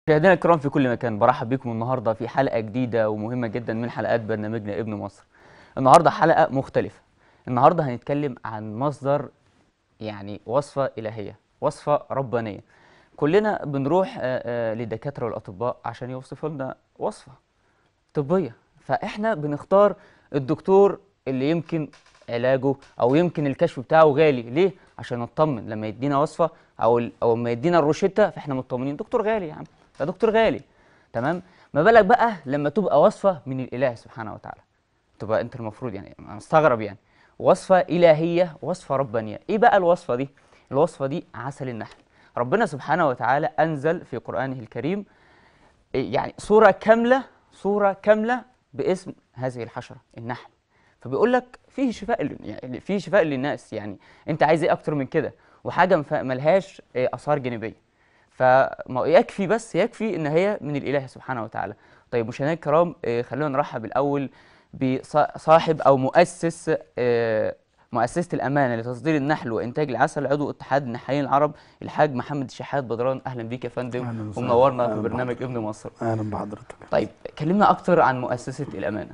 مشاهدينا الكرام في كل مكان برحب بكم النهارده في حلقه جديده ومهمه جدا من حلقات برنامجنا ابن مصر. النهارده حلقه مختلفه. النهارده هنتكلم عن مصدر يعني وصفه الهيه، وصفه ربانيه. كلنا بنروح آه، آه، للدكاتره والاطباء عشان يوصفوا لنا وصفه طبيه، فاحنا بنختار الدكتور اللي يمكن علاجه او يمكن الكشف بتاعه غالي، ليه؟ عشان نطمن لما يدينا وصفه او ال- او لما يدينا الروشته فاحنا مطمنين دكتور غالي يا عم ده دكتور غالي تمام ما بالك بقى لما تبقى وصفه من الاله سبحانه وتعالى تبقى انت المفروض يعني أنا مستغرب يعني وصفه الهيه وصفه ربانيه ايه بقى الوصفه دي الوصفه دي عسل النحل ربنا سبحانه وتعالى انزل في قرانه الكريم إيه يعني صوره كامله صوره كامله باسم هذه الحشره النحل فبيقول لك فيه شفاء لل- يعني فيه شفاء للناس يعني انت عايز ايه اكتر من كده وحاجه مف- ملهاش إيه، اثار جانبيه فما يكفي بس يكفي ان هي من الاله سبحانه وتعالى طيب مشاهدينا الكرام إيه، خلونا نرحب الاول بصاحب او مؤسس آه، مؤسسه الامانه لتصدير النحل وانتاج العسل عضو اتحاد النحالين العرب الحاج محمد الشحات بدران اهلا بيك يا فندم أهلاً وسهلاً. ومنورنا في أهلاً برنامج ابن مصر اهلا بحضرتك طيب كلمنا اكتر عن مؤسسه الامانه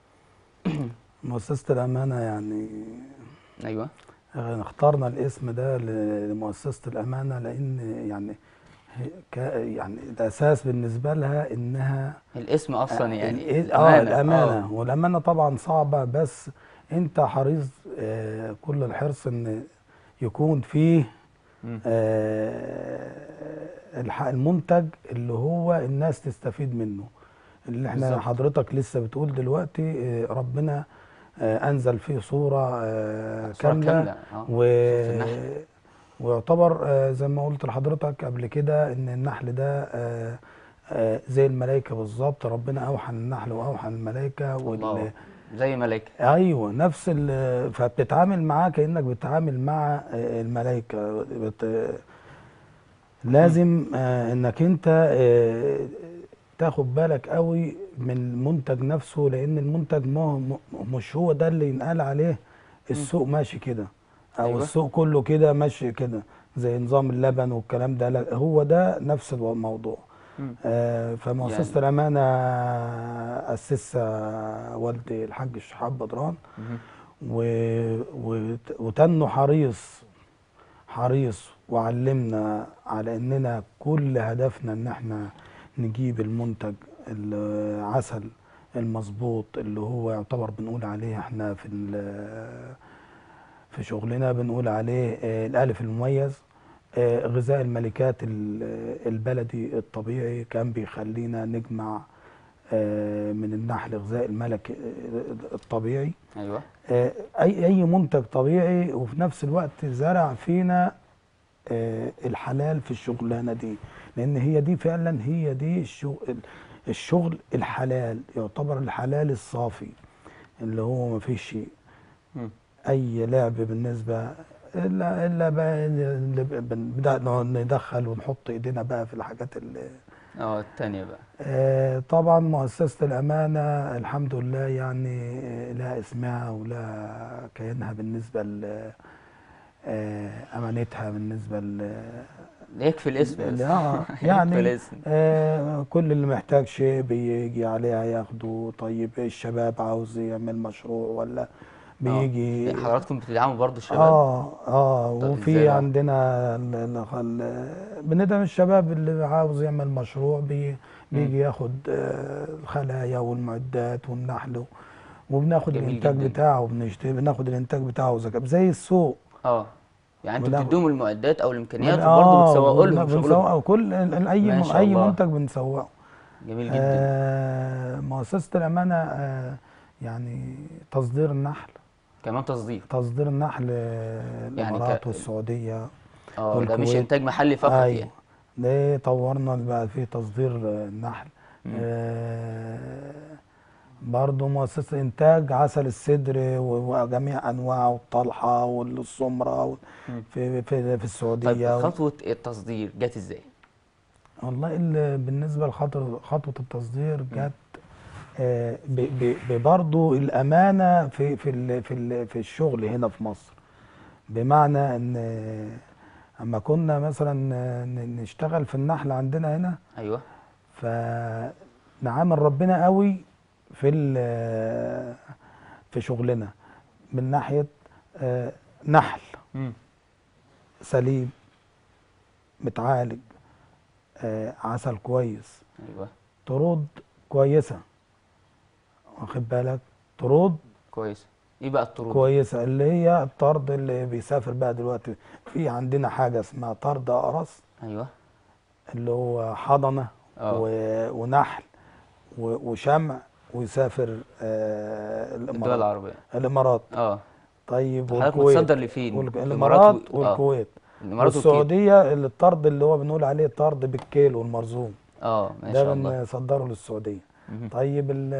مؤسسة الأمانة يعني ايوه آه، اخترنا الاسم ده ل- لمؤسسة الأمانة لأن يعني هي كا- يعني الأساس بالنسبة لها إنها الاسم اصلا يعني الإيه- اه الأمانة والأمانة طبعا صعبة بس أنت حريص آه، كل الحرص إن يكون فيه مم. آه، الح- المنتج اللي هو الناس تستفيد منه اللي احنا بالظبط. حضرتك لسه بتقول دلوقتي آه، ربنا آه، انزل فيه صوره آه، صورة كامله كاملة، آه، و... صورة النحل. ويعتبر آه، زي ما قلت لحضرتك قبل كده ان النحل ده آه، آه، زي الملائكه بالظبط ربنا اوحى للنحل واوحى للملائكه وال... الله زي ملائكه ايوه نفس ال... فبتتعامل معاه كانك بتتعامل مع آه، الملائكه بت... لازم آه، انك انت آه، تاخد بالك قوي من المنتج نفسه لان المنتج ما م- مش هو ده اللي ينقال عليه السوق ماشي كده او أيوة. السوق كله كده ماشي كده زي نظام اللبن والكلام ده لا هو ده نفس الموضوع مم. آه، فمؤسسة يعني- الأمانة أسسها والدي الحاج الشحاب بدران مهم. و- وت- وتنه حريص حريص وعلمنا على اننا كل هدفنا ان احنا نجيب المنتج العسل المظبوط اللي هو يعتبر بنقول عليه احنا في ال- في شغلنا بنقول عليه آه، الالف المميز آه، غذاء الملكات ال- البلدي الطبيعي كان بيخلينا نجمع آه، من النحل غذاء الملك آه، الطبيعي ايوه آه، اي اي منتج طبيعي وفي نفس الوقت زرع فينا آه، الحلال في الشغلانه دي لان هي دي فعلا هي دي الشغل الشغل الحلال يعتبر الحلال الصافي اللي هو ما فيش شيء مم. اي لعب بالنسبه الا الا بقى اللي بنبدا نقعد ندخل ونحط ايدينا بقى في الحاجات اللي اه الثانيه بقى آه، طبعا مؤسسة الأمانة الحمد لله يعني آه، لها اسمها ولها كيانها بالنسبة ل آه، أمانتها بالنسبة ل يكفي الاسم بس. آه، يكفي يعني الاسم آه، كل اللي محتاج شيء بيجي عليها ياخده طيب الشباب عاوز يعمل مشروع ولا بيجي حضراتكم بتدعموا برضو الشباب اه اه طب إزاي وفي بقى؟ عندنا ال- ال- ال- بندعم الشباب اللي عاوز يعمل مشروع بي بيجي ياخد آه، الخلايا والمعدات والنحل وبناخد جميل الانتاج جداً. بتاعه بنشتري بناخد الانتاج بتاعه زي زي السوق اه يعني انتوا بناخد- بتدوهم المعدات او الامكانيات بن- وبرضه آه، بتسوقوا لهم بن- شغلهم بنسوق كل ال- ال- اي ما م- شاء اي الله. منتج بنسوقه جميل جدا آه مؤسسة الأمانة آه يعني تصدير النحل كمان تصدير تصدير النحل آه، يعني الإمارات ك- والسعودية اه ده مش والكويت. انتاج محلي فقط ايوه يعني ده طورنا بقى في تصدير آه، النحل مم. آه برضه مؤسسة إنتاج عسل السدر و- وجميع أنواعه الطلحة والسمرة وال- مم. في في في طيب السعودية و- خطوه التصدير جت ازاي؟ والله ال- بالنسبة لخطوة خطوة التصدير جت آه، ب- ب- ببرضه الأمانة في في ال- في ال- في الشغل هنا في مصر بمعنى إن آه، أما كنا مثلا آه، ن- نشتغل في النحل عندنا هنا ايوه فنعامل ربنا قوي في ال- في شغلنا من ناحيه آه، نحل مم. سليم متعالج آه، عسل كويس ايوه طرود كويسه واخد بالك طرود كويس ايه بقى الطرود كويسه اللي هي الطرد اللي بيسافر بقى دلوقتي في عندنا حاجه اسمها طرد اقرص ايوه اللي هو حضنه اه. و- ونحل و- وشمع ويسافر آه، الدول الامارات العربيه الامارات اه طيب حضرتك والكويت متصدر لفين والك- الامارات الامارات و- آه. والكويت الامارات والكويت والسعوديه اللي الطرد اللي هو بنقول عليه طرد بالكيلو المرزوم اه ما ده شاء الله بنصدره للسعوديه مهم. طيب ال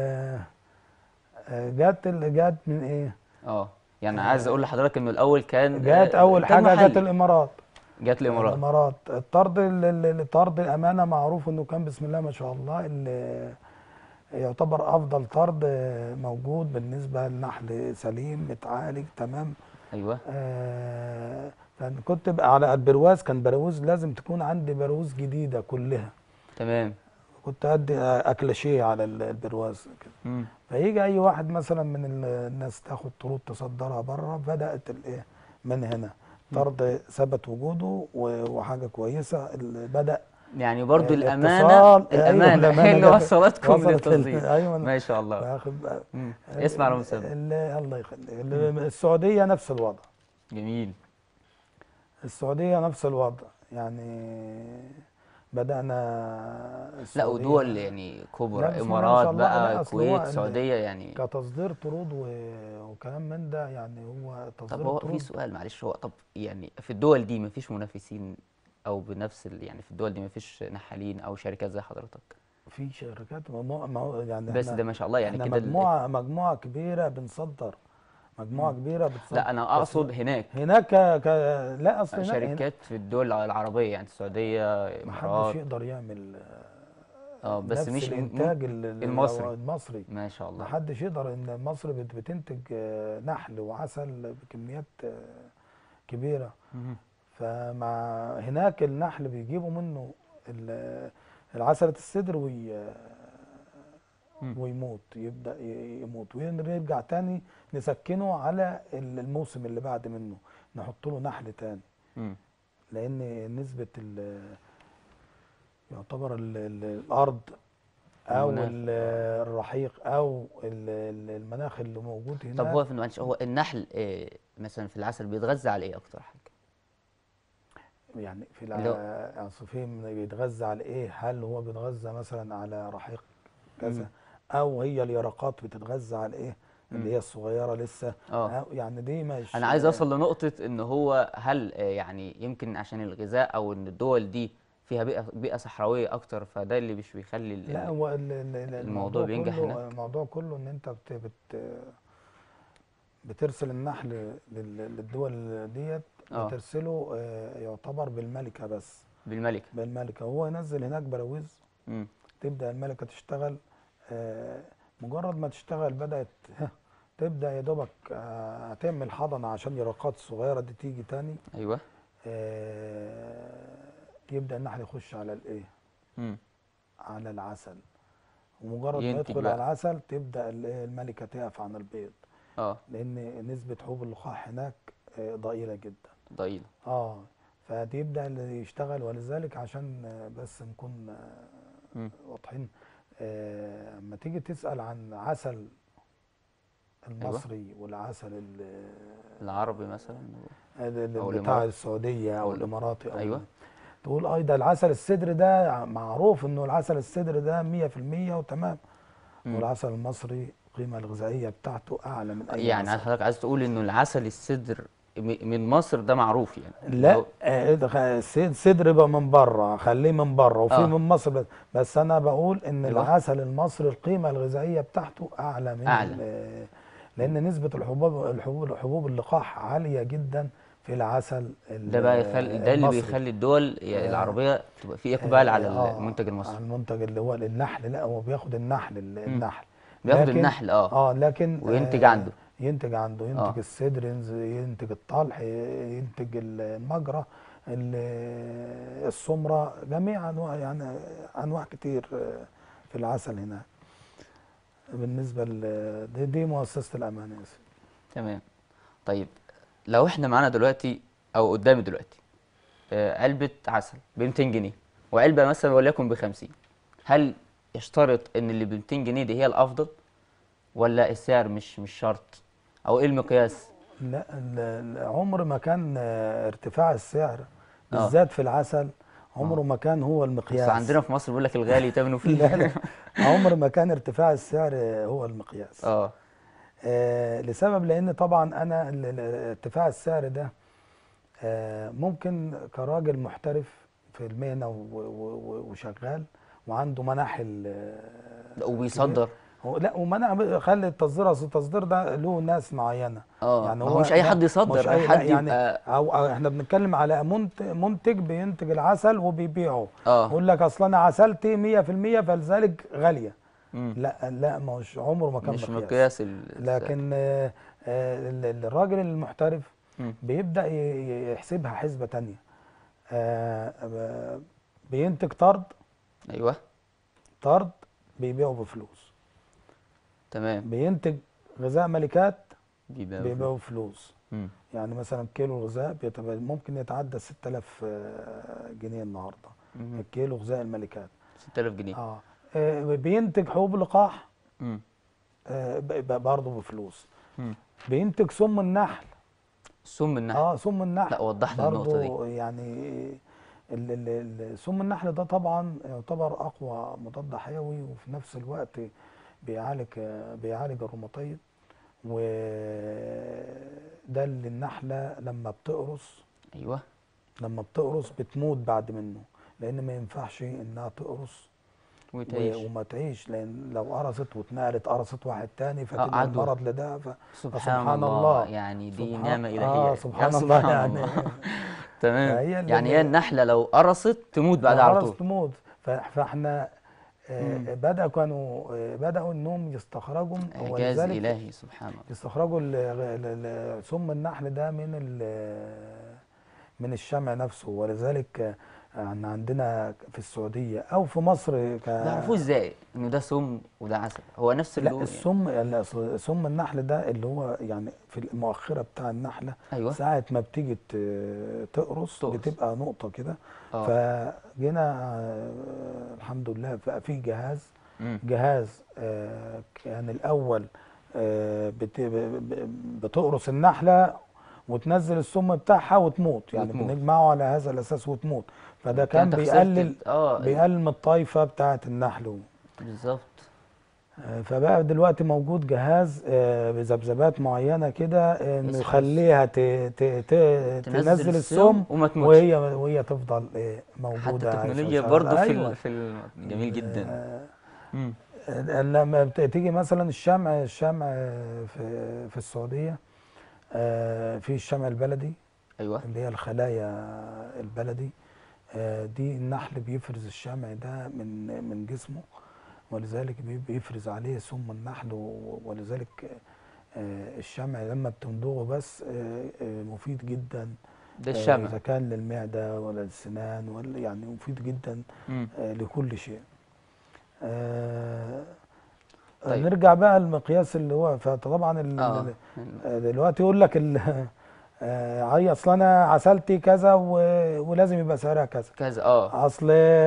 آه، جت ال- جت من ايه؟ اه يعني عايز اقول لحضرتك انه الاول كان جت آه، اول كان حاجه جت محلي. الامارات جت الامارات الامارات الطرد ال- ال- الطرد الامانه معروف انه كان بسم الله ما شاء الله اللي يعتبر افضل طرد موجود بالنسبه للنحل سليم متعالج تمام ايوه آه فكنت بقى على البرواز كان برواز لازم تكون عندي برواز جديده كلها تمام كنت ادي اكلاشيه على ال- البرواز كده مم. فيجي اي واحد مثلا من ال- الناس تاخد طرود تصدرها بره بدات الايه من هنا طرد ثبت وجوده و- وحاجه كويسه ال- بدا يعني برضو الاتصال- الامانه أيوة، الامانه الأمانة هي اللي جت- وصلتكم وصلت ال- للتصدير ايوه أنا ما شاء الله واخد بقى- مم. اسمع يا مسلم ال- الله يخليك ال- السعوديه نفس الوضع جميل السعوديه نفس الوضع يعني بدانا لا السعودية ودول يعني لا، كبرى بسم الله ما شاء امارات الله، لا، بقى أصل هو كويت ال- سعوديه يعني كتصدير طرود و- وكلام من ده يعني هو طب تصدير هو في الطرود سؤال معلش هو طب يعني في الدول دي مفيش منافسين او بنفس ال... يعني في الدول دي مفيش نحالين او شركات زي حضرتك في شركات مجموعة مو- يعني بس احنا ده ما شاء الله يعني احنا كده ال- مجموعة مجموعة كبيرة بنصدر مجموعة كبيرة بتصدر لا انا بس اقصد هناك هناك ك... ك... لا اصل هناك شركات في الدول العربيه يعني السعوديه ما حدش امارات يقدر يعمل اه بس نفس مش م- الانتاج ال- ال- المصري. المصري ما شاء ما الله حدش يقدر ان مصر بت- بتنتج آه، نحل وعسل بكميات آه، كبيرة مهم. فمع هناك النحل بيجيبوا منه ال- العسلة الصدر وي مم. ويموت يبدأ ي- يموت ونرجع تاني نسكنه على ال- الموسم اللي بعد منه نحط له نحل تاني مم. لأن نسبة ال يعتبر ال ال الأرض أو المناخ. ال- الرحيق أو ال- ال- المناخ اللي موجود هناك طب هو في معلش هو النحل آه، مثلا في العسل بيتغذى على ايه اكتر حاجه يعني في اللي هو- الع- الصفين بيتغذى على ايه هل هو بيتغذى مثلا على رحيق كذا مم. او هي اليرقات بتتغذى على ايه مم. اللي هي الصغيره لسه اه أو يعني دي مش انا عايز اوصل لنقطه ان هو هل آه، يعني يمكن عشان الغذاء او ان الدول دي فيها بيئه بيئه صحراويه اكتر فده اللي مش بيخلي ال- لا هو ال- ال- ال- الموضوع بينجح كله هناك. الموضوع كله ان انت بت بت بترسل النحل لل- للدول ديت آه. بترسله آه، يعتبر بالملكه بس بالملكه بالملكه هو ينزل هناك براويز مم. تبدأ الملكة تشتغل آه، مجرد ما تشتغل بدأت ها، تبدأ يا دوبك آه، هتعمل حضنة عشان يرقات الصغيرة دي تيجي تاني ايوه آه، يبدأ النحل يخش على الايه مم. على العسل ومجرد ما ينتج يدخل بقى. على العسل تبدأ الإيه؟ الملكة تقف عن البيض اه لأن نسبة حبوب اللقاح هناك آه، ضئيلة جدا ضئيل اه فبيبدأ اللي يشتغل ولذلك عشان آه، بس نكون آه، مم. واضحين آه، اما تيجي تسأل عن عسل المصري والعسل ال- العربي مثلا ال- أو بتاع الإمارات. السعودية أو أو ال- الإماراتي أو أيوة. تقول أي ده العسل السدر ده معروف إنه العسل السدر ده 100% وتمام مم. والعسل المصري القيمة الغذائية بتاعته أعلى من أي يعني عسل حضرتك عايز تقول انه العسل السدر م- من مصر ده معروف يعني لا هو- آه، ده خ- السد- صدر يبقى من بره خليه من بره وفي آه. من مصر بس, بس انا بقول ان أيوة. العسل المصري القيمه الغذائيه بتاعته اعلى من أعلى. ال- لان نسبه الحبوب الحبوب حبوب اللقاح عاليه جدا في العسل ال- ده بقى يخلي ده اللي المصري. بيخلي الدول آه. العربيه تبقى في اقبال على آه، المنتج على المصري المنتج اللي هو النحل لا هو بياخد النحل ال- النحل بياخد لكن- النحل اه اه لكن وينتج آه، عنده. ينتج عنده ينتج آه. الصدر ينز- ينتج الطلح ينتج المجرى ال- السمرة جميع انواع يعني انواع كتير آه، في العسل هنا بالنسبة ل دي, دي مؤسسة الأمانة يا سيدي. تمام طيب لو احنا معانا دلوقتي او قدامي دلوقتي آه، علبة عسل ب 200 جنيه وعلبة مثلا وليكن ب 50 هل يشترط ان اللي ب 200 جنيه دي هي الافضل ولا السعر مش مش شرط او ايه المقياس لا ال- ال- عمر ما كان آه، ارتفاع السعر آه. بالذات في العسل عمره ما كان هو بس المقياس عندنا في مصر بيقول لك الغالي تمنه فيه لا لا عمر ما كان ارتفاع السعر آه، هو المقياس اه آه، لسبب لان طبعا انا ال- ال- ارتفاع السعر ده آه، ممكن كراجل محترف في المهنه و- و- و- وشغال وعنده مناحل آه، وبيصدر هو لا ومنع خلي التصدير اصل التصدير ده له ناس معينه اه ما هو مش اي لا، حد يصدر مش اي لا، حد يعني يبقى أو, او احنا بنتكلم على منت- منتج بينتج العسل وبيبيعه اه يقول لك اصل انا عسلتي 100% فلذلك غاليه مم. لا لا مش عمره ما كان مش مقياس مقياس ال- لكن آه، آه، ال- ال- الراجل المحترف مم. بيبدأ ي- ي- يحسبها حسبة تانية آه، آه، بينتج طرد ايوه طرد بيبيعه بفلوس تمام بينتج غذاء ملكات بيبقى بيبيعه بفلوس مم. يعني مثلا كيلو غذاء بيتبقى ممكن يتعدى 6000 آه، جنيه النهارده مم. الكيلو غذاء الملكات 6000 جنيه اه آه، بينتج حبوب لقاح مم. آه، ب- ب- برضه بفلوس مم. بينتج سم النحل سم النحل اه سم النحل لا وضح لي النقطة دي برضه يعني ال- ال- ال- سم النحل ده طبعا يعتبر اقوى مضاد حيوي وفي نفس الوقت بيعالج بيعالج الروماتيد وده اللي النحله لما بتقرص ايوه لما بتقرص بتموت بعد منه لان ما ينفعش انها تقرص و- وتعيش وما تعيش لان لو قرصت واتنقلت قرصت واحد تاني فتنقل عدوى. المرض لده ف... سبحان, فسبحان الله. الله. يعني دي سبحان- نعمة إلهية اه يا سبحان الله يعني تمام فهي اللي- يعني هي النحلة لو قرصت تموت بعد لو على قرص طول تموت ف- فاحنا آه، مم. بدأ كانوا آه، بدأوا انهم يستخرجوا إعجاز ولذلك إلهي سبحان الله يستخرجوا ال- ال- ال- سم النحل ده من ال- من الشمع نفسه ولذلك آه، احنا عندنا في السعودية او في مصر ك بيعرفوه إزاي إن ده سم وده عسل هو نفس لا اللون السم ال- أصل سم النحل ده اللي هو يعني في المؤخرة بتاع النحلة أيوه ساعة ما بتيجي ت- تقرص تقرص. بتبقى نقطة كده اه فجينا آه، الحمد لله بقى في جهاز مم. جهاز آه، كان الأول آه، بت- ب- ب- بتقرص النحلة وتنزل السم بتاعها وتموت يعني وتموت. بنجمعه على هذا الأساس وتموت فده كان أنت خسرت بيقلل ال- اه بيقلل من الطايفة بتاعة النحل بالظبط آه، فبقى دلوقتي موجود جهاز آه، بذبذبات معينة كده آه، انه اسمه يخليها ت- ت- ت- تنزل السم وما تموتش وهي وهي تفضل آه، حتى موجودة عايشة التكنولوجيا وشغالة. برضه في أيوة. ال... في ال... جميل جدا آه، مم. آه، لما بت- تيجي مثلا الشمع الشمع آه، في في السعودية آه، في الشمع البلدي أيوه اللي هي الخلايا البلدي آه، دي النحل بيفرز الشمع ده من من جسمه ولذلك بي- بيفرز عليه سم النحل و- ولذلك آه، الشمع لما بتندوغه بس آه، آه، مفيد جدا ده آه، الشمع إذا كان للمعدة ولا للسنان ولا يعني مفيد جدا مم. آه، لكل شيء آه، طيب. نرجع بقى المقياس اللي هو فطبعا ال- اه آه، دلوقتي يقول لك ال- آه، عي اصل انا عسلتي كذا و- ولازم يبقى سعرها كذا كذا اه اصل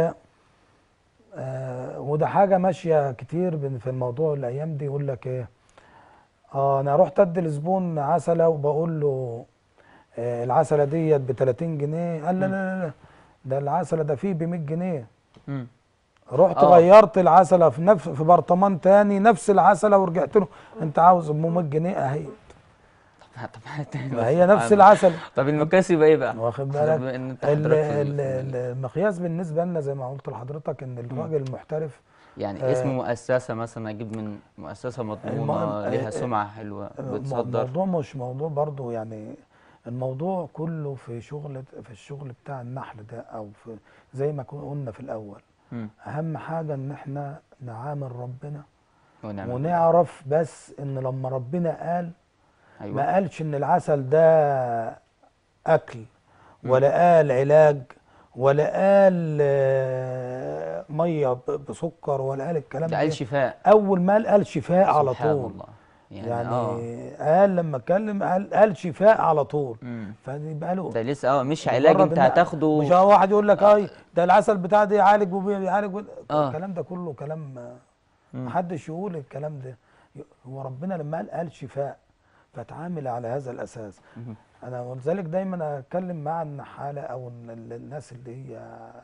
آه، وده حاجه ماشيه كتير بن- في الموضوع الايام دي يقول لك ايه اه انا رحت ادي لزبون عسله وبقول له آه، العسله ديت ب 30 جنيه قال لا مم. لا لا ده العسله ده فيه ب 100 جنيه مم. رحت آه. غيرت العسله في نفس في برطمان تاني نفس العسله ورجعت له انت عاوز ب 100 جنيه اهي طب طب ما هي نفس سبحان الله. العسل طب المقياس يبقى ايه بقى؟ واخد بما بالك ان انت ال- حضرتك في ال- ال- في ال- ال- المقياس بالنسبه لنا زي ما قلت لحضرتك ان الراجل المحترف يعني آه، اسم مؤسسة مثلا اجيب من مؤسسة مضمونة المهم، ليها آه، سمعة حلوة بتصدر الموضوع مش موضوع برضو يعني الموضوع كله في شغل في الشغل بتاع النحل ده او في زي ما كنا قلنا في الاول مم. اهم حاجه ان احنا نعامل ربنا ونعم بالله. ونعرف بس ان لما ربنا قال ما ايوه قالش ان العسل ده اكل ولا قال علاج ولا قال آه، ميه ب- بسكر ولا قال الكلام ده ده قال شفاء اول ما قال قال شفاء على سبحان طول الله يعني, يعني, اه قال لما اتكلم قال قال شفاء على طول مم. فيبقى له ده لسه اه مش علاج مجرد انت إن- هتاخده مش هو واحد يقول لك اي ده العسل بتاع ده يعالج وبيعالج وب- آه. الكلام ده كله كلام آه، مم. محدش يقول الكلام ده هو ربنا لما قال قال شفاء فتعامل على هذا الاساس مهم. انا ولذلك دايما اتكلم مع النحاله او ال- ال- الناس اللي هي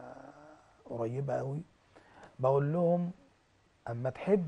قريبه قوي بقول لهم اما تحب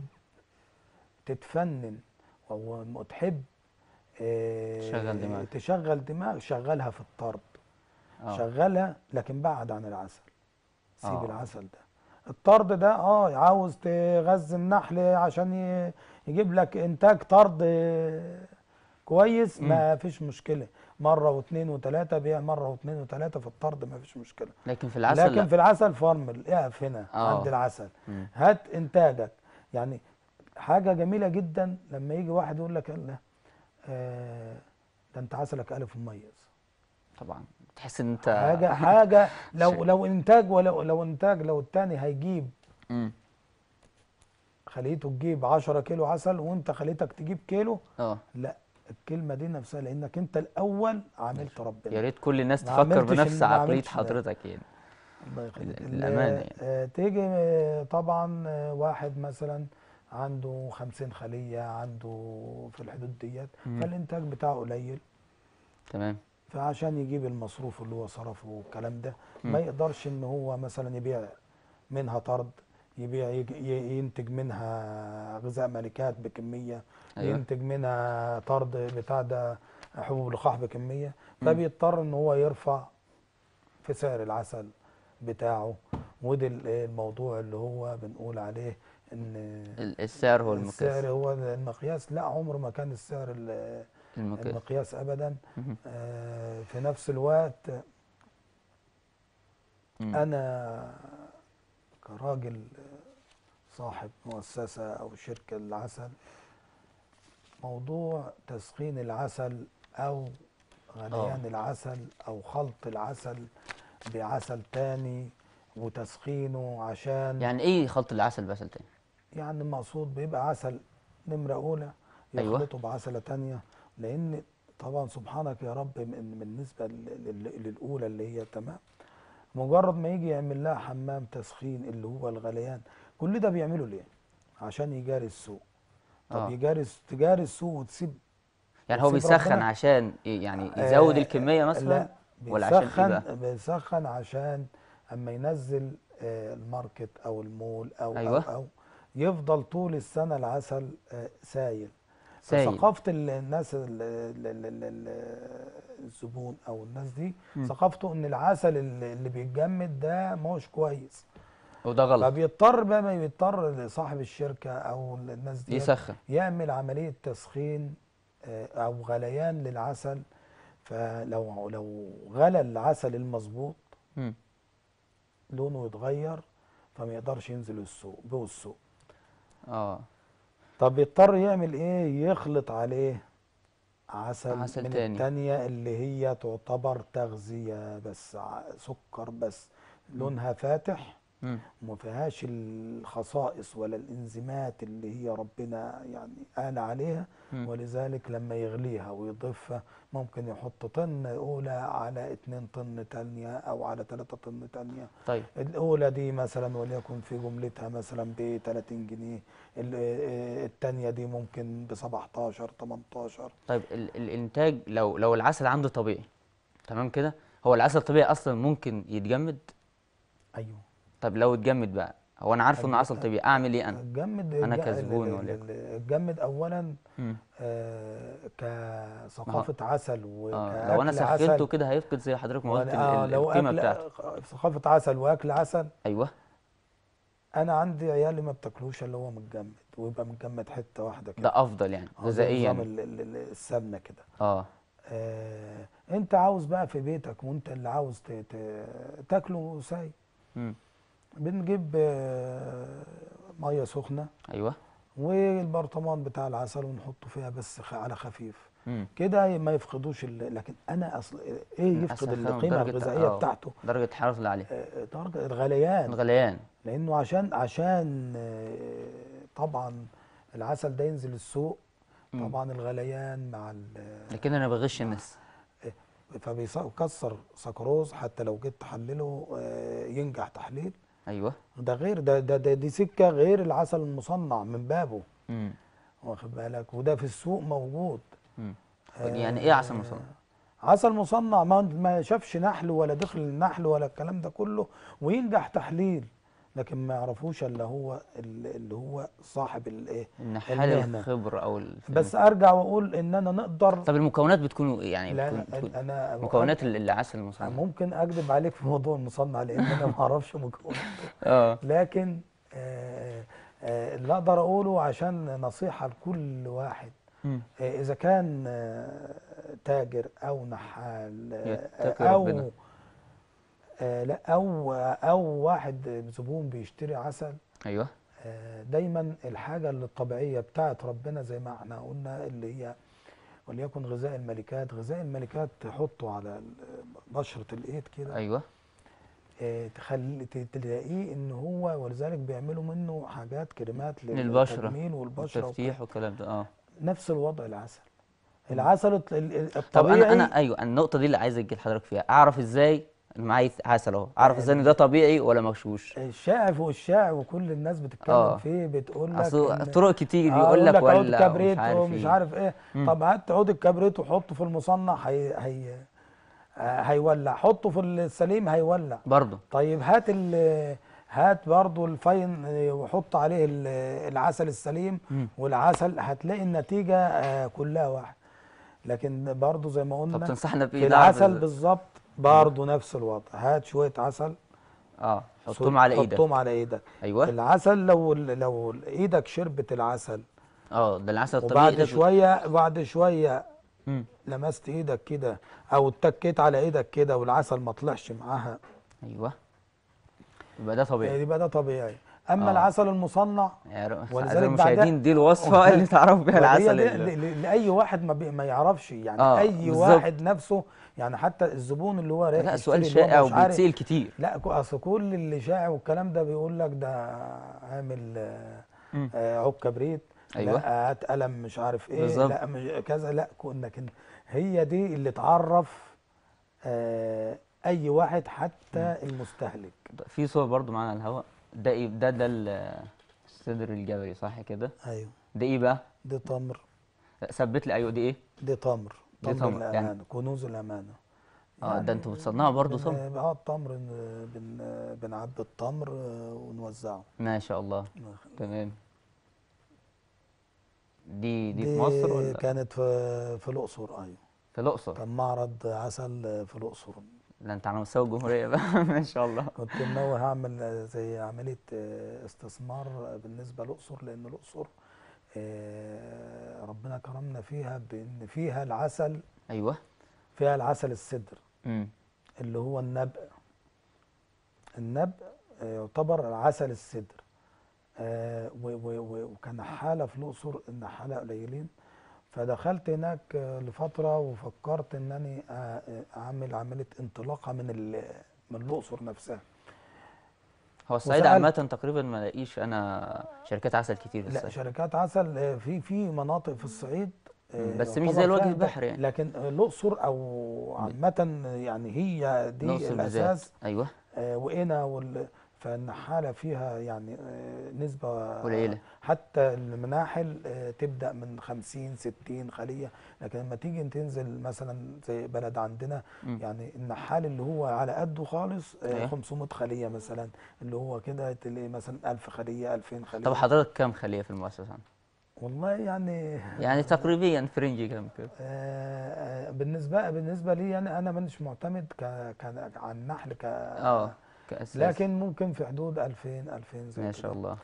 تتفنن او أما تحب آه، تشغل دماغك. تشغل دماغ شغلها في الطرد اه شغلها لكن بعد عن العسل سيب آه. العسل ده الطرد ده اه عاوز تغذي النحل عشان ي- يجيب لك انتاج طرد آه، كويس ما فيش مشكله مره واثنين وثلاثه بيع مره واثنين وثلاثه في الطرد ما فيش مشكله لكن في العسل لكن لا. في العسل فرمل اقف هنا آه. عند العسل مم. هات انتاجك يعني حاجه جميله جدا لما يجي واحد يقول لك الله آه ده انت عسلك الف مميز طبعا تحس ان انت حاجه حاجه لو شيء. لو انتاج ولو لو انتاج لو التاني هيجيب مم. خليته تجيب 10 كيلو عسل وانت خليتك تجيب كيلو اه لا الكلمه دي نفسها لانك انت الاول عاملت يا ربنا ريت كل الناس ما تفكر عملتش بنفس ال- ما عقلية عملتش ده. حضرتك يعني الله يخليك ال- ال- الأمانة يعني. آه، تيجي آه، طبعا آه، واحد مثلا عنده 50 خليه عنده في الحدود ديت مم. فالانتاج بتاعه قليل تمام فعشان يجيب المصروف اللي هو صرفه والكلام ده مم. ما يقدرش ان هو مثلا يبيع منها طرد يبيع يج- ي- ينتج منها غذاء ملكات بكميه أيوة. ينتج منها طرد بتاع ده حبوب لقاح بكميه مم. فبيضطر ان هو يرفع في سعر العسل بتاعه وده ال- الموضوع اللي هو بنقول عليه ان ال- السعر هو المقياس السعر هو المقياس لا عمر ما كان السعر ال- المقياس المقياس ابدا مهم. آه، في نفس الوقت مم. انا كراجل صاحب مؤسسة او شركة العسل موضوع تسخين العسل او غليان آه. العسل او خلط العسل بعسل تاني وتسخينه عشان يعني ايه خلط العسل بعسل تاني يعني المقصود بيبقى عسل نمرة أولى أيوة. يخلطه بعسلة تانية لأن طبعا سبحانك يا رب من بالنسبة لل- لل- للأولى اللي هي تمام مجرد ما يجي يعمل لها حمام تسخين اللي هو الغليان كل ده بيعمله ليه؟ عشان يجاري السوق طب آه. يجاري تجاري السوق وتسيب يعني هو وتسيب بيسخن ربنا. عشان ي- يعني يزود آه، الكمية مثلا لا ولا عشان ايه بيسخن بقى بيسخن عشان اما ينزل آه، الماركت او المول او أيوة. او او يفضل طول السنه العسل آه، سايل سايل. ثقافه ال- الناس ال- ال- ال- ال- ال- الزبون او الناس دي مم. ثقافته ان العسل اللي اللي بيتجمد ده مش كويس وده غلط فبيضطر بقى ما بيضطر صاحب الشركه او الناس دي يسخن يعمل عملية تسخين آه، أو غليان للعسل فلو لو غلى العسل المظبوط مم. لونه يتغير فما يقدرش ينزل السوق به السوق اه طب يضطر يعمل ايه يخلط عليه عسل, عسل من تاني. التانية اللي هي تعتبر تغذية بس ع- سكر بس لونها فاتح مم. وما فيهاش الخصائص ولا الانزيمات اللي هي ربنا يعني قال عليها مم. ولذلك لما يغليها ويضيفها ممكن يحط طن اولى على اتنين طن تانية او على تلاتة طن تانية طيب الاولى دي مثلا وليكن في جملتها مثلا ب 30 جنيه ال- آه، التانية دي ممكن ب 17 18 طيب ال الانتاج لو لو العسل عنده طبيعي تمام كده هو العسل الطبيعي اصلا ممكن يتجمد ايوه طب لو اتجمد بقى هو انا عارفه انه أج- عسل طبيعي اعمل ايه انا الجمد أنا الج- كزبون ال- ولا ال- ال- الجمد اولا مم. آه، كثقافة عسل اه لو انا وكأكل سخنته عسل كده هيفقد زي حضرتك ما قلت ال- وأنا- آه، ال- لو القيمه أكل بتاعته ثقافة عسل وأكل عسل ايوه أنا عندي عيالي ما بتاكلوش إلا هو متجمد ويبقى متجمد حتة واحدة كده ده افضل يعني آه، زي غذائيا نظام ال- ال- ال- السمنة كده اه آه، أنت عاوز بقى في بيتك وأنت اللي عاوز ت- ت- تاكله ساي مم. بنجيب آه، مية سخنة ايوه والبرطمان بتاع العسل ونحطه فيها بس خ- على خفيف مم. كده ما يفقدوش ال- لكن انا اصل ايه يفقد أسخنه القيمه لدرجة- الغذائيه آه، بتاعته درجة الحرارة اللي عليه آه، درجه الغليان الغليان لانه عشان عشان آه، طبعا العسل ده ينزل السوق مم. طبعا الغليان مع ال- لكن انا بغش الناس فبيكسر سكروز حتى لو جيت تحلله آه، ينجح تحليل ايوه ده غير ده, ده, ده دي سكه غير العسل المصنع من بابه مم. واخد بالك وده في السوق موجود مم. يعني ايه عسل مصنع عسل مصنع ما ما شافش نحل ولا دخل النحل ولا الكلام ده كله وينجح تحليل لكن ما يعرفوش الا هو ال- اللي هو صاحب الايه النحال المهنة. الخبر او ال- بس ارجع واقول ان انا نقدر طب المكونات بتكون ايه يعني لا بتكون, بتكون انا مكونات ال- العسل المصنع ممكن اكذب عليك في موضوع المصنع لان انا ما اعرفش مكوناته اه لكن آه، آه، اللي اقدر اقوله عشان نصيحه لكل واحد مم. آه، اذا كان آه، تاجر او نحال آه، يتقي ربنا. او آه، لا او او واحد زبون بيشتري عسل ايوه آه، دايما الحاجه اللي الطبيعيه بتاعت ربنا زي ما احنا قلنا اللي هي وليكن غذاء الملكات غذاء الملكات تحطه على ال- بشره الايد كده ايوه آه، تخلي ت- تلاقيه ان هو ولذلك بيعملوا منه حاجات كريمات للبشره للتجميل والبشره والتفتيح والكلام ده اه وكده. نفس الوضع العسل العسل الط- ال- ال- طب الطبيعي انا انا ايوه النقطه دي اللي عايز اجي لحضرتك فيها اعرف ازاي أنا معايا عسل اهو اعرف ازاي ان ده طبيعي ولا مغشوش الشائع فوق الشائع وكل الناس بتتكلم آه. فيه بتقول لك اصل إن- طرق كتير آه، يقول لك عود ولا كبريت مش عارف ومش ايه عارف ايه مم. طب هات عود الكبريت وحطه في المصنع هي هي آه، هيولع حطه في السليم هيولع برضه طيب هات ال هات برضو الفاين آه، وحط عليه ال- العسل السليم مم. والعسل هتلاقي النتيجة آه، كلها واحد لكن برضو زي ما طب قلنا تنصحنا في بايه ده أعرف العسل إزاي؟ بالظبط برضو نفس الوضع هات شوية عسل اه حطهم على ايدك حطهم على ايدك ايوه العسل لو لو ايدك شربت العسل اه ده العسل الطبيعي وبعد ده شوية بعد شوية مم. لمست ايدك كده او اتكيت على ايدك كده والعسل ما طلعش معاها ايوه يبقى ده طبيعي يبقى ده طبيعي اما آه. العسل المصنع يعني ولذلك أعزائي بعدها- المشاهدين دي الوصفه اللي تعرف بيها وهي العسل دي ال- ل- ل- لاي واحد ما, بي ما يعرفش يعني آه، اي بالظبط. واحد نفسه يعني حتى الزبون اللي هو رايح لا يشتري سؤال اللي هو شائع مش عارف- وبيتسال كتير لا كو- اصل كل اللي شائع والكلام ده بيقول لك ده عامل آه، مم. آه، عود كبريت أيوة. لا هات قلم مش عارف ايه بالظبط. لا مش كذا لا كون- لكن هي دي اللي تعرف آه، اي واحد حتى المستهلك في صور برضو معانا على الهواء ده ايه ده ده ال- الصدر الجبلي صح كده ايوه ده ايه بقى دي تمر لا، ثبت لي ايوه دي ايه دي تمر دي تمر تمر، يعني- الامانه كنوز الامانه اه ده انتوا بتصنعوا برضو بن- تمر اه التمر آه، بن آه، بنعبي التمر آه، ونوزعه ما شاء الله تمام دي دي في مصر دي ولا كانت في في الاقصر ايوه في الاقصر كان معرض عسل آه، في الاقصر لا انت على مستوى الجمهوريه بقى ما شاء الله كنت ناوي هعمل آه، زي عمليه آه، استثمار آه، بالنسبه للاقصر لان الاقصر آه، ربنا كرمنا فيها بان فيها العسل ايوه فيها العسل السدر امم اللي هو النبق النبق آه، يعتبر عسل السدر آه، و- و- و- وكان حالة في الأقصر النحالة قليلين فدخلت هناك آه، لفترة وفكرت إنني آه، آه، أعمل عملية انطلاقة من ال- من الأقصر نفسها هو الصعيد وسألت- عامه تقريبا ما لاقيش انا شركات عسل كتير في لا الصعيد شركات عسل آه، في في مناطق في الصعيد آه، بس مش يعتبر زي الوجه فيها البحري ده. يعني. لكن الأقصر أو عامة يعني هي دي الأقصر بالذات الأساس ايوه آه، وقنا وال... فالنحالة فيها يعني آه، نسبة قليلة. حتى المناحل آه، تبدأ من 50 60 خلية لكن لما تيجي تنزل مثلا زي بلد عندنا مم. يعني النحال اللي هو على قده خالص آه، أيوة. 500 خلية مثلا اللي هو كده تلاقي مثلا 1000 خلية 2000 خلية طب حضرتك كام خليه في المؤسسه عندك؟ والله يعني يعني تقريبا فرنجي كام كده آه، آه، بالنسبة بالنسبة لي يعني أنا مش معتمد ك... ك... على النحل ك... اه كاساس لكن ممكن في حدود 2000 2000 زي ما كده. شاء الله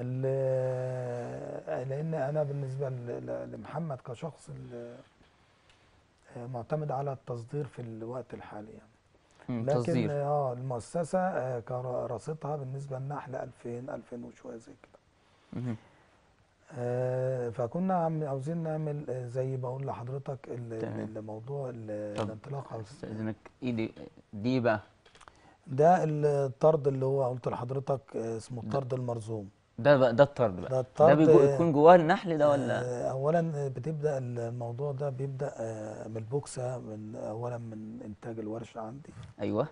ال- لان انا بالنسبه ل- ل- لمحمد كشخص ال- معتمد على التصدير في الوقت الحالي يعني مم، لكن تصدير اه المؤسسه آه، كراستها بالنسبه للنحل 2000 2000 وشويه زي كده مهم. آه، فكنا عم عاوزين نعمل آه، زي بقول لحضرتك ال- تمام. الموضوع ال- طب الانطلاق عاوز استاذنك ايدي دي بقى ده الطرد اللي هو قلت لحضرتك آه، اسمه الطرد المرزوم ده بقى ده الطرد بقى ده ده الطرد، بيكون آه، يكون جواه النحل ده ولا آه، اولا بتبدا الموضوع ده بيبدا آه، من البوكسه من اولا من انتاج الورشه عندي ايوه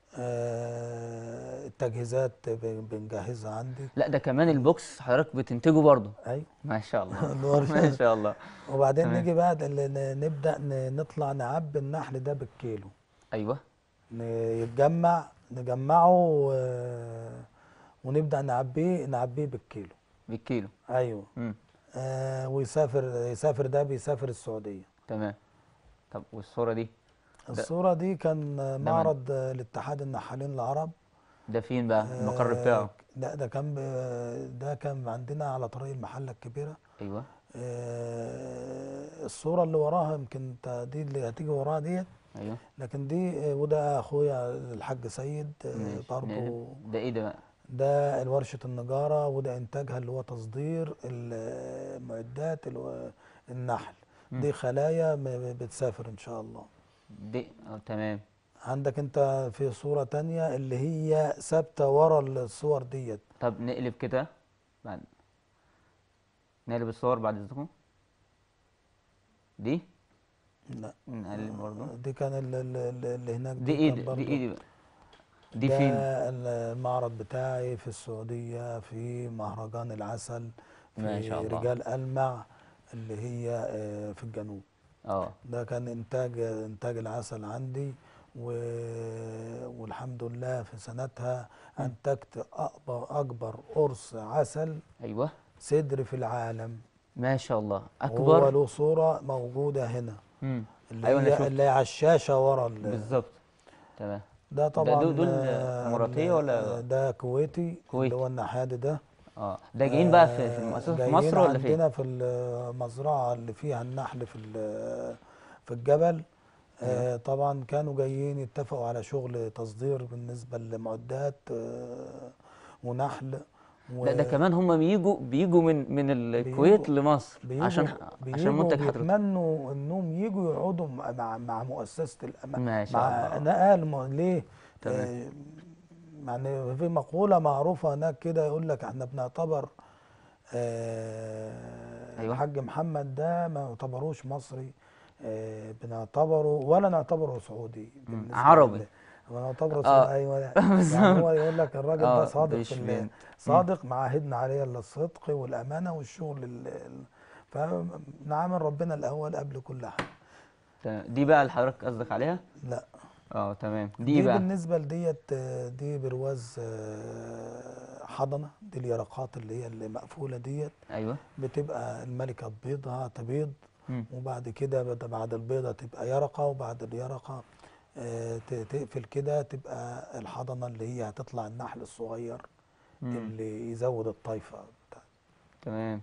آه، التجهيزات بن- بنجهزها عندي لا ده كمان البوكس حضرتك بتنتجه برضه ايوه ما شاء الله الورشة. ما شاء الله وبعدين تمام. نيجي بعد ال- ن- نبدا ن- نطلع نعبي النحل ده بالكيلو ايوه ن- يتجمع نجمعه و- ونبدا نعبيه نعبيه بالكيلو بالكيلو ايوه امم آه ويسافر يسافر ده بيسافر السعوديه تمام طب والصوره دي الصوره دي كان معرض آه، الاتحاد النحالين العرب ده فين بقى المقر آه، بتاعه ده ده كان ب- ده كان عندنا على طريق المحله الكبيره ايوه آه، الصوره اللي وراها يمكن انت دي اللي هتيجي وراها ديت ايوه لكن دي آه، وده اخويا الحاج سيد آه، ماشي برضو نقلب. ده ايه ده بقى ده ورشة النجارة وده إنتاجها اللي هو تصدير المعدات اللي النحل دي خلايا م- م- بتسافر إن شاء الله دي اه تمام عندك أنت في صورة تانية اللي هي ثابتة ورا الصور ديت طب نقلب كده بعد نقلب الصور بعد اذنكم دي لا نقلب برضه دي كان ال- ال- ال- اللي هناك دي ايه كان دي, برضو دي ايه دي بقى دي ده فين المعرض بتاعي في السعودية في مهرجان العسل ما في شاء الله. رجال ألمع اللي هي آه، في الجنوب اه ده كان انتاج انتاج العسل عندي و... والحمد لله في سنتها انتجت اكبر اكبر قرص عسل ايوه صدر في العالم ما شاء الله وهو اكبر له صوره موجوده هنا امم اللي ايوه انا هي شفت اللي هي على الشاشه ورا ال... بالظبط تمام ده طبعا دول- دول آه، إماراتية ال- ولا؟ ده كويتي كويتي. اللي هو النحادي ده اه ده جايين بقى في في آه، المؤسسه في جايين مصر ولا فين عندنا في المزرعة اللي فيها النحل في ال- في الجبل آه، طبعا كانوا جايين يتفقوا على شغل تصدير بالنسبة لمعدات آه، ونحل و- لا ده كمان هم بيجوا بيجوا من من الكويت بيجوا- لمصر بيجوا عشان عشان بيجوا منتج حضرتك بيتمنوا انهم يجوا يقعدوا مع مع, مع مؤسسة الأمان ما شاء مع الله. نقل م- ليه؟ تمام. آه، يعني في مقولة معروفة هناك كده يقول لك احنا بنعتبر آه أيوة. الحاج محمد ده ما يعتبروش مصري آه بنعتبره ولا نعتبره سعودي بالنسبة عربي. لل- ونعتبره آه. سعودي ايوه يعني هو يقول لك الراجل آه، ده صادق مش في ال- بنت. صادق معاهدنا عليه الا الصدق والامانه والشغل ال- ال- فنعامل ربنا الاول قبل كل حاجه تمام. دي بقى اللي حضرتك قصدك عليها لا اه تمام دي, دي بقى بالنسبه لديت آه، دي برواز آه، حضنه دي اليرقات اللي هي اللي مقفوله ديت ايوه بتبقى الملكه تبيضها تبيض مم. وبعد كده بد- بعد البيضه تبقى يرقه وبعد اليرقه آه، ت- تقفل كده تبقى الحضنه اللي هي هتطلع النحل الصغير مم. اللي يزود الطايفه بتاعته. تمام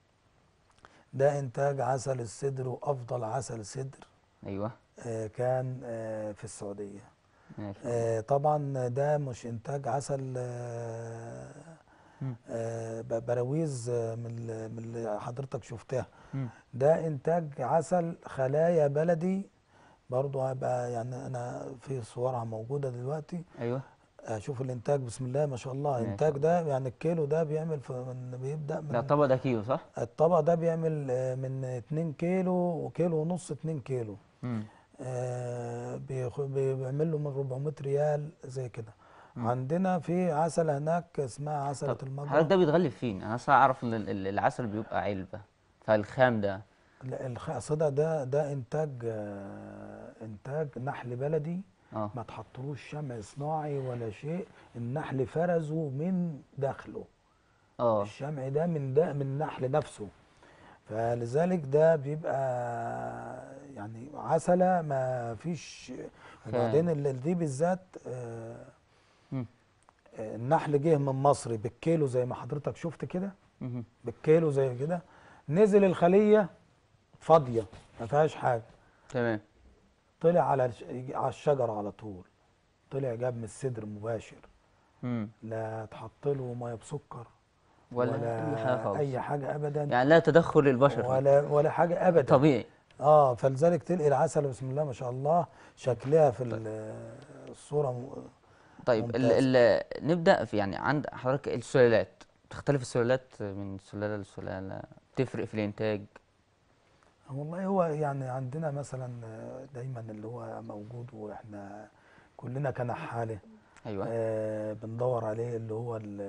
ده انتاج عسل السدر وافضل عسل سدر ايوه آه، كان آه، في السعوديه ماشي آه، طبعا ده مش انتاج عسل آه، مم. آه، ب- براويز آه، من ال- من اللي حضرتك شفتها مم. ده انتاج عسل خلايا بلدي برضو هيبقى يعني انا في صورها موجوده دلوقتي ايوه اشوف الانتاج بسم الله ما شاء الله ما الانتاج شاء ده يعني الكيلو ده بيعمل في من بيبدا ده من الطبق ده كيلو صح الطبق ده بيعمل آه، من 2 كيلو وكيلو ونص 2 كيلو مم. آه، بيخ- بي- بيعمل له من 400 ريال زي كده عندنا في عسل هناك اسمها عسلة طب المجرى حضرتك ده بيتغلف فين انا اصلا اعرف ان ال- ال- العسل بيبقى علبه فالخام ده لا، الخ- أصل ده ده ده انتاج آه، انتاج نحل بلدي اه ما تحطلوش شمع صناعي ولا شيء النحل فرزه من داخله اه الشمع ده من ده من النحل نفسه فلذلك ده بيبقى يعني عسلة ما فيش وبعدين اللي دي بالذات آه، مم. آه، النحل جه من مصر بالكيلو زي ما حضرتك شفت كده مهم. بالكيلو زي كده نزل الخلية فاضية ما فيهاش حاجة تمام طلع على الش- على الشجرة على طول طلع جاب من الصدر مباشر مم. لا تحط له ميه بسكر ولا أي حاجة خالص. اي حاجه ابدا يعني لا تدخل البشر فيه. ولا ولا حاجه ابدا طبيعي اه فلذلك تلقي العسل بسم الله ما شاء الله شكلها في ال- الصوره م- طيب ال ممتاز. ال نبدأ في يعني عند حضرتك السلالات تختلف السلالات من سلالة لسلالة تفرق في الإنتاج والله هو يعني عندنا مثلا آه، دايما اللي هو موجود واحنا كلنا كنحاله أيوه آه بندور عليه اللي هو ال-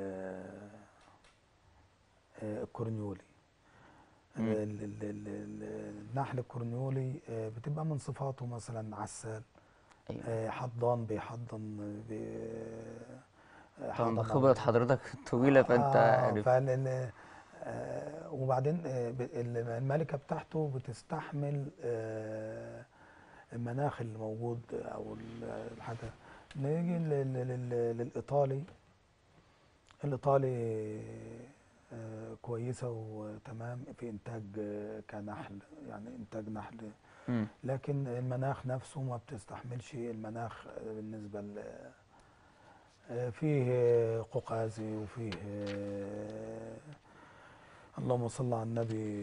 آه الكورنيولي مم. ال- ال- ال- ال- النحل الكورنيولي آه بتبقى من صفاته مثلا عسال أيوه آه حضان بيحضن بي آه، طبعا حضن بخبرة حضرتك طويلة فأنت آه عارف فال آه وبعدين آه ب- ال- الملكة بتاعته بتستحمل آه المناخ اللي موجود أو ال- الحاجة نيجي لل- لل- للإيطالي الإيطالي آه كويسة وتمام في إنتاج آه كنحل يعني إنتاج نحل مم. لكن المناخ نفسه ما بتستحملش المناخ بالنسبة ل آه، فيه آه، قوقازي وفيه آه، اللهم صل على النبي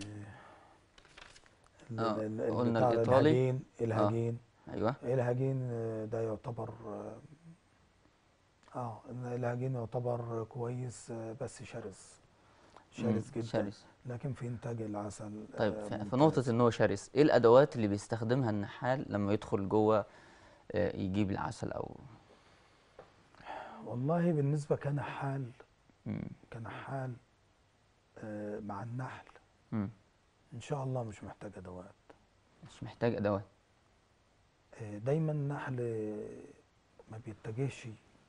ال- آه، ال- ال- قلنا بتاع الإيطالي. الهجين الهجين أيوه الهجين آه، ده يعتبر اه آه، الهجين يعتبر كويس آه، بس شرس مم. شرس جدا شرس لكن في انتاج العسل طيب آه، في في ممتاز. نقطة إن هو شرس إيه الأدوات اللي بيستخدمها النحال لما يدخل جوه آه، يجيب العسل أو والله بالنسبة كنحال مم. كنحال آه، مع النحل مم. ان شاء الله مش محتاج ادوات مش محتاج أدوات آه، دايما النحل ما بيتجهش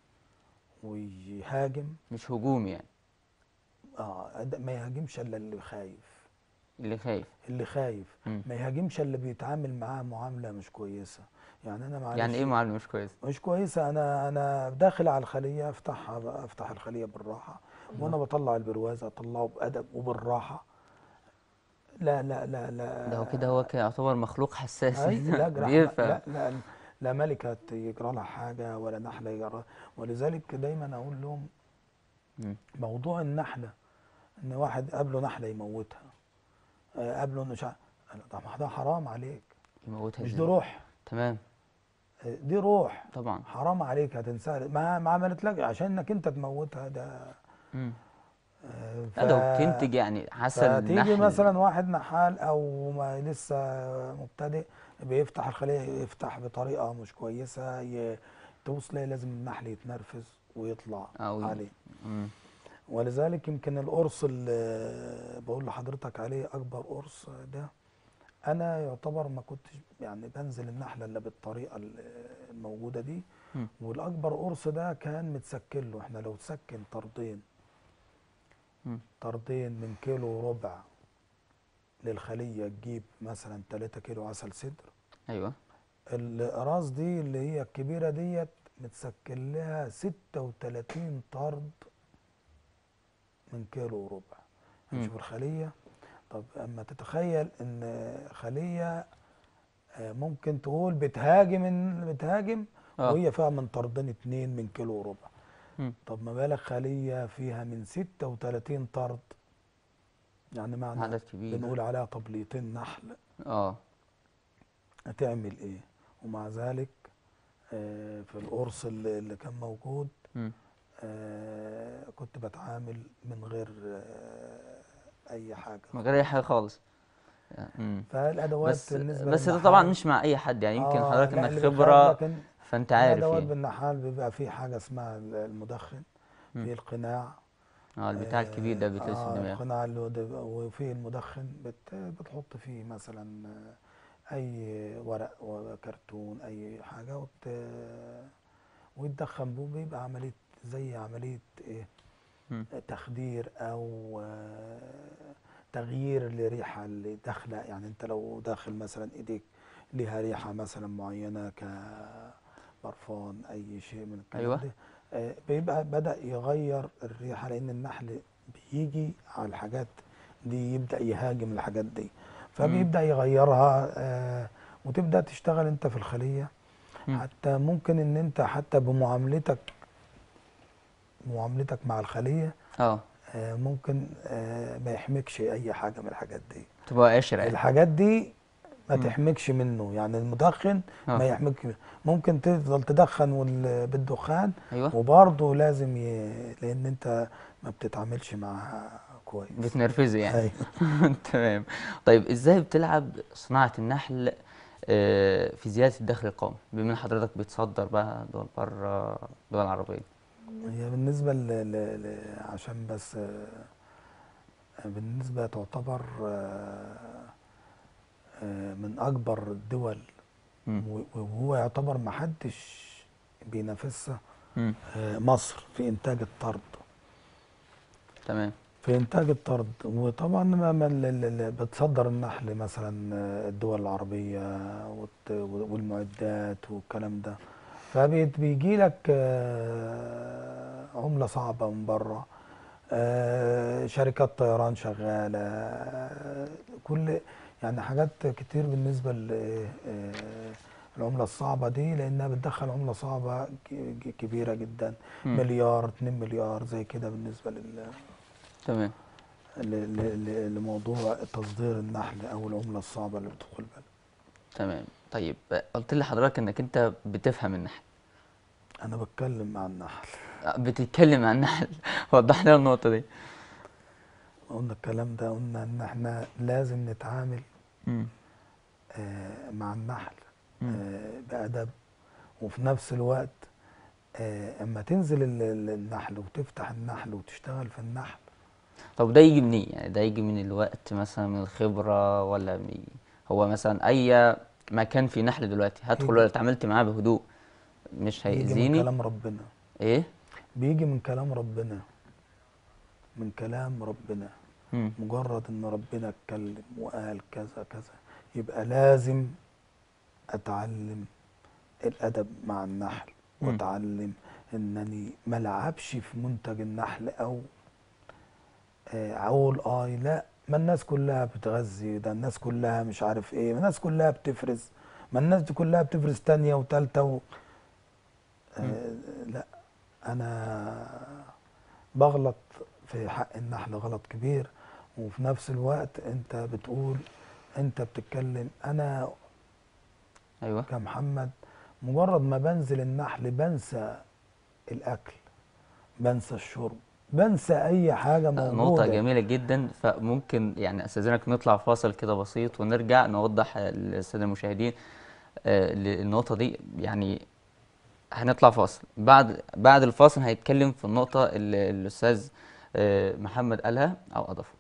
ويهاجم مش هجوم يعني اه أد- ما يهاجمش الا اللي خايف اللي خايف اللي خايف مم. ما يهاجمش اللي بيتعامل معاه معامله مش كويسه يعني انا معلش يعني إيه معاملة مش كويس مش كويسه انا انا داخل على الخليه افتحها بقى افتح الخليه بالراحه وانا بطلع البرواز اطلعه بادب وبالراحه لا لا لا لا ده هو كده هو كده يعتبر مخلوق حساس أي لا جرح بيفهم لا لا لا ملكة يجرى لها حاجة ولا نحلة يجرى ولذلك دايما أقول لهم مم. موضوع النحلة إن واحد قابله نحلة يموتها آه، قابله إنه شع... طب ما ده حرام عليك يموتها مش دي إزاي روح تمام آه، دي روح طبعا حرام عليك هتنساها ما ما عملت لك عشانك أنت تموتها ده مم. آه، لا ده بتنتج يعني عسل فتيجي نحل مثلا واحد نحال او ما لسه مبتدئ بيفتح الخليه يفتح بطريقه مش كويسه ي- تبص تلاقي لازم النحل يتنرفز ويطلع أو ي- عليه مم. ولذلك يمكن القرص اللي بقول لحضرتك عليه اكبر قرص ده انا يعتبر ما كنتش يعني بنزل النحله الا بالطريقه ال- الموجوده دي مم. والاكبر قرص ده كان متسكن له احنا لو تسكن طردين مم. طردين من كيلو وربع للخلية تجيب مثلا 3 كيلو عسل صدر أيوه الأقراص دي اللي هي الكبيرة ديت متسكن لها 36 طرد من كيلو وربع مم. نشوف الخلية طب أما تتخيل إن خلية آه، ممكن تقول بتهاجم إن- بتهاجم آه. وهي فيها من طردين اتنين من كيلو وربع مم. طب ما بالك خلية فيها من 36 طرد يعني معنى عدد كبير بنقول عليها طبليتين نحل اه هتعمل ايه ومع ذلك آه، في القرص اللي اللي كان موجود مم. آه، كنت بتعامل من غير آه، اي حاجة من غير أي حاجة خالص مم. فالادوات بس بالنسبة بس ده للنحال- طبعا مش مع أي حد يعني يمكن آه، حضرتك لا، إنك اللي بيخاف خبرة لكن فأنت عارف الادوات يعني بالنحال بيبقى في حاجة اسمها المدخن مم. في القناع اه البتاع الكبير ده بيتلبس في آه الدماغ القناع اللي هو ده وفيه المدخن بت بتحط فيه مثلا آه، اي ورق وكرتون اي حاجه وت ويتدخن بيه بيبقى عمليه زي عمليه ايه مم. تخدير او آه، تغيير لريحه اللي داخله يعني انت لو داخل مثلا ايديك ليها ريحه مثلا معينه كبرفان اي شيء من الكلام أيوة. ده آه، بيبقى بدأ يغير الريحة لأن النحل بيجي على الحاجات دي يبدأ يهاجم الحاجات دي فبيبدأ يغيرها آه، وتبدأ تشتغل انت في الخلية مم. حتى ممكن ان انت حتى بمعاملتك معاملتك مع الخلية اه آه، ممكن آه، ما يحميكش اي حاجه من الحاجات دي تبقى قشره يعني الحاجات دي ما مم. تحميكش منه يعني المدخن آه. ما يحميك ممكن تفضل تدخن وال- بالدخان ايوه وبرضه لازم ي... لان انت ما بتتعاملش معاها كويس بتنرفزي يعني ايوه تمام طيب ازاي بتلعب صناعة النحل آه، في زيادة الدخل القومي بما ان حضرتك بتصدر بقى دول بره دول عربية هي بالنسبه ل... ل... ل... عشان بس آه، بالنسبه تعتبر آه، آه، من اكبر الدول مم. و- وهو يعتبر ما حدش بينافسها مم. آه، مصر في انتاج الطرد تمام في انتاج الطرد وطبعا ما ما ال- ال- ال- بتصدر النحل مثلا آه، الدول العربيه والت- والمعدات والكلام ده فبيجي لك عمله صعبه من بره آه، شركات طيران شغاله آه، كل يعني حاجات كتير بالنسبه للعمله الصعبه دي لانها بتدخل عمله صعبه ك- ك- كبيره جدا مم. مليار 2 مليار زي كده بالنسبه لل تمام ل- ل- ل- لموضوع تصدير النحل او العمله الصعبه اللي بتدخل البلد تمام طيب آه، قلت لي حضرتك انك انت بتفهم النحل انا بتكلم مع النحل آه، بتتكلم عن النحل وضح لنا النقطة دي قلنا الكلام ده قلنا ان احنا لازم نتعامل مم. آه، مع النحل مم. آه، بأدب وفي نفس الوقت آه، اما تنزل ال- ال- النحل وتفتح النحل وتشتغل في النحل طب ده يجي منين يعني ده يجي من الوقت مثلا من الخبرة ولا من هو مثلا اي مكان في نحل دلوقتي هدخل يجي- ولا اتعاملت معاه بهدوء مش بيجي من هيأذيني كلام ربنا ايه بيجي من كلام ربنا من كلام ربنا مم. مجرد ان ربنا اتكلم وقال كذا كذا يبقى لازم اتعلم الادب مع النحل مم. واتعلم انني ما العبش في منتج النحل او آه، اقول اه لا ما الناس كلها بتغذي ده الناس كلها مش عارف ايه ما الناس كلها بتفرز ما الناس دي كلها بتفرز تانية وتالتة و... آه لا انا بغلط في حق النحل غلط كبير وفي نفس الوقت انت بتقول انت بتتكلم انا ايوه كمحمد مجرد ما بنزل النحل بنسى الاكل بنسى الشرب بنسى اي حاجه آه، نقطة موجوده جميلة جدا فممكن يعني استاذنك نطلع فاصل كده بسيط ونرجع نوضح للسادة المشاهدين آه، النقطة دي يعني هنطلع فاصل بعد بعد الفاصل هيتكلم في النقطة اللي الأستاذ آه، محمد قالها أو أضافه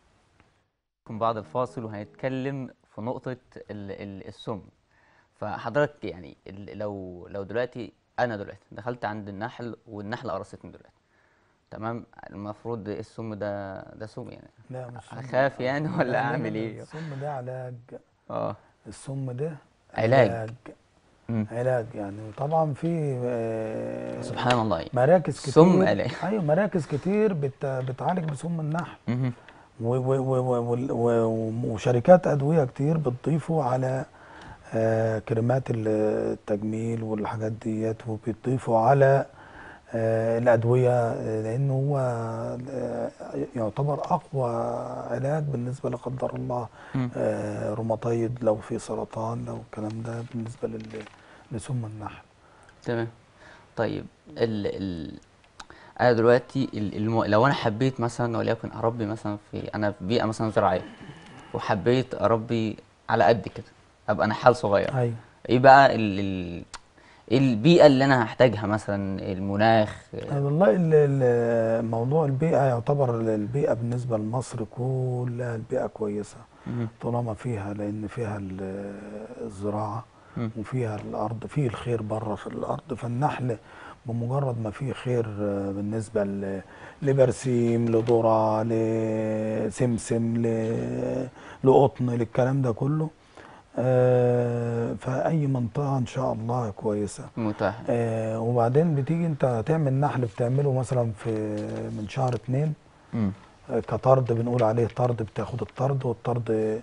من بعد الفاصل وهنتكلم في نقطة ال- ال- السم فحضرتك يعني ال- لو لو دلوقتي أنا دلوقتي دخلت عند النحل والنحلة قرصتني دلوقتي تمام المفروض السم ده ده سم يعني لا مش سم. أخاف يعني لا، ولا لا، لا، أعمل لا، إيه؟ السم ده علاج اه السم ده علاج. مم. علاج يعني طبعا في آه، سبحان الله يعني مراكز كتير سم علاج. ايوه مراكز كتير بت بتعالج بسم النحل مهم. و- و- و- و- وال- و- وشركات ادويه كتير بتضيفوا على آه، كريمات التجميل والحاجات ديت وبيضيفوا على آه، الادويه آه، لانه هو آه، يعتبر اقوى علاج بالنسبه لا قدر الله مم. آه، روماتيد لو في سرطان لو الكلام ده بالنسبه لل- لسم النحل تمام طيب ال ال انا دلوقتي ال- الم... لو انا حبيت مثلا وليكن اربي مثلا في انا في بيئه مثلا زراعيه وحبيت اربي على قد كده ابقى نحال صغير ايوه ايه بقى ال... ال... إيه البيئه اللي انا هحتاجها مثلا المناخ آه، والله ال- ال- موضوع البيئة يعتبر البيئة بالنسبة لمصر كلها البيئة كويسة مهم. طالما فيها لأن فيها ال- الزراعة مم. وفيها الأرض فيه الخير بره في الأرض فالنحل بمجرد ما فيه خير آه، بالنسبة ل- لبرسيم لذرة لسمسم ل- لقطن للكلام ده كله آه، فأي منطقة إن شاء الله كويسة متاح آه وبعدين بتيجي انت تعمل نحل بتعمله مثلا في من شهر اتنين مم. آه كطرد بنقول عليه طرد بتاخد الطرد والطرد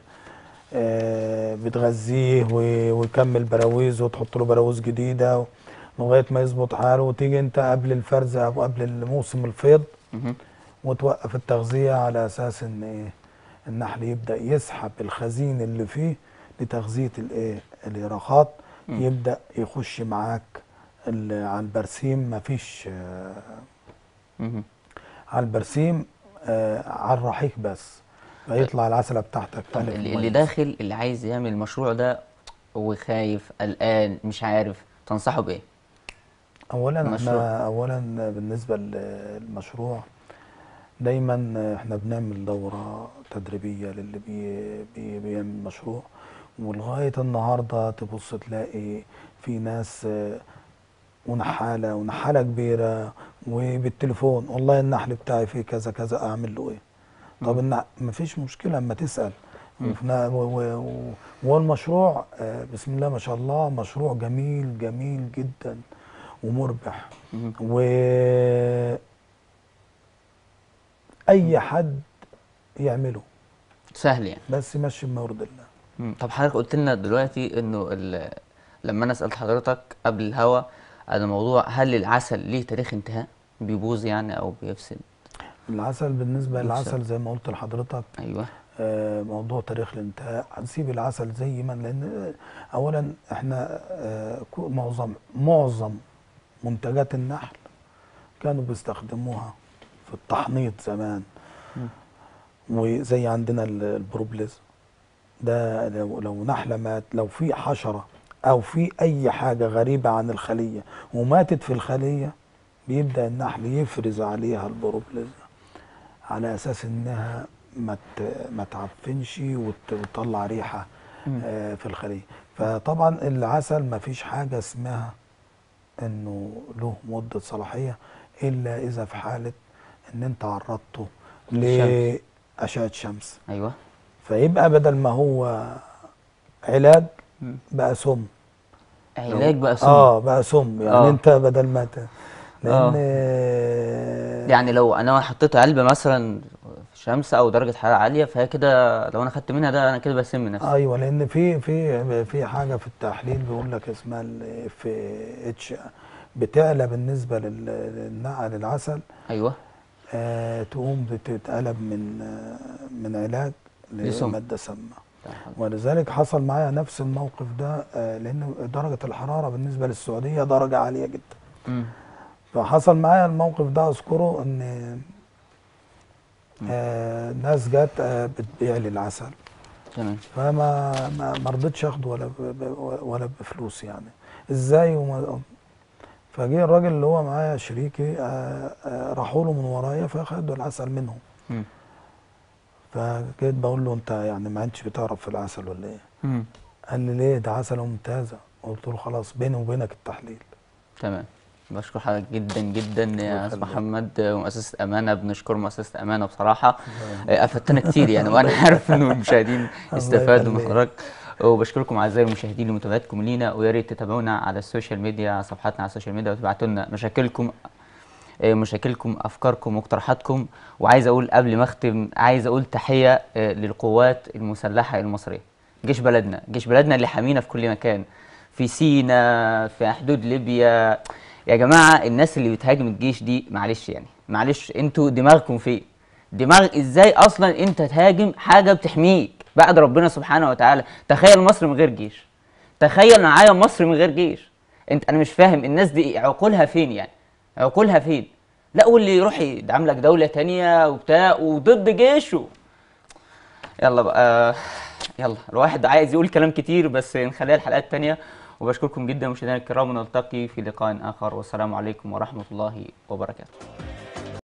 آه بتغذيه و- ويكمل براويز وتحط له براويز جديده لغايه ما يظبط حاله وتيجي انت قبل الفرز او قبل موسم الفيض مهم. وتوقف التغذية على أساس إن إيه النحل يبدأ يسحب الخزين اللي فيه لتغذية الإيه اليرقات مم. يبدأ يخش معاك ال- على البرسيم مفيش آه، مهم. على البرسيم آه، على الرحيق بس فيطلع العسلة بتاعتك طب ألف اللي اللي مميز. داخل اللي عايز يعمل المشروع ده وخايف قلقان مش عارف تنصحه بايه اولا المشروع. احنا اولا بالنسبه للمشروع دايما احنا بنعمل دوره تدريبيه للي بي بي بيعمل مشروع ولغايه النهارده تبص تلاقي في ناس اه، ونحاله ونحاله كبيره وبالتليفون والله النحل بتاعي فيه كذا كذا اعمل له ايه طب النح... مفيش مشكله اما تسال وفي نا- و- و- و- والمشروع اه، بسم الله ما شاء الله مشروع جميل جميل جدا ومربح مهم. و اي حد يعمله سهل يعني بس يمشي بما يرضي الله مم. طب حضرتك قلت لنا دلوقتي انه ال- لما انا سالت حضرتك قبل الهوا على موضوع هل العسل ليه تاريخ انتهاء بيبوظ يعني او بيفسد العسل بالنسبه بص. للعسل زي ما قلت لحضرتك ايوه آه، موضوع تاريخ الانتهاء هنسيب العسل زي ما لان آه، اولا احنا آه، كو- معظم معظم منتجات النحل كانوا بيستخدموها في التحنيط زمان مم. وزي عندنا ال- البروبليز ده لو لو نحله مات لو في حشره او في اي حاجه غريبه عن الخليه وماتت في الخليه بيبدا النحل يفرز عليها البروبليز على اساس انها ما ت- ما تعفنش وت- وتطلع ريحه مم. آه، في الخليه فطبعا العسل ما فيش حاجه اسمها انه له مده صلاحيه الا اذا في حاله ان انت عرضته للشمس. لاشعه شمس ايوه فيبقى بدل ما هو علاج مم. بقى سم علاج بقى سم اه بقى سم يعني آه. انت بدل ما ت... لان يعني لو انا حطيت علبه مثلا في شمس او درجه حراره عاليه فهي كده لو انا خدت منها ده انا كده بسم نفسي ايوه لان في في في حاجه في التحليل بيقول لك اسمها الاف اتش بتعلى بالنسبه لل- للنقع للعسل ايوه آه تقوم بتتقلب من آه من علاج لسم. لماده سامه ولذلك حصل معايا نفس الموقف ده آه لان درجه الحراره بالنسبه للسعوديه درجه عاليه جدا مم. فحصل معايا الموقف ده اذكره ان آه ناس جت آه بتبيع لي العسل تمام فما ما ما رضيتش اخده ولا ب- ب- ولا بفلوس يعني ازاي وما فجه الراجل اللي هو معايا شريكي آه، آه، راحوا له من ورايا فاخدوا العسل منهم مم. فجيت بقول له انت يعني ما انتش بتعرف في العسل ولا ايه مم. قال لي ليه ده عسل ممتازه قلت له خلاص بيني وبينك التحليل تمام بشكر حضرتك جدا جدا يا استاذ يخليك. محمد مؤسسة أمانة بنشكر مؤسسة أمانة بصراحة أفدتنا كتير يعني وأنا عارف إنه المشاهدين استفادوا من يخليك. حضرتك وبشكركم أعزائي المشاهدين لمتابعتكم لينا ويا ريت تتابعونا على السوشيال ميديا على صفحاتنا على السوشيال ميديا وتبعتوا لنا مشاكلكم آه، مشاكلكم افكاركم مقترحاتكم وعايز اقول قبل ما اختم عايز اقول تحيه آه، للقوات المسلحه المصريه جيش بلدنا جيش بلدنا اللي حامينا في كل مكان في سينا في حدود ليبيا يا جماعه الناس اللي بتهاجم الجيش دي معلش يعني معلش انتوا دماغكم فين دماغ ازاي اصلا انت تهاجم حاجه بتحميك بعد ربنا سبحانه وتعالى تخيل مصر من غير جيش تخيل معايا مصر من غير جيش انت انا مش فاهم الناس دي عقولها فين يعني عقولها فين لا واللي يروح يدعم لك دولة تانية وبتاع وضد جيشه يلا بقى يلا الواحد عايز يقول كلام كتير بس نخليها الحلقات تانية وبشكركم جدا مشاهدينا الكرام ونلتقي في لقاء آخر والسلام عليكم ورحمة الله وبركاته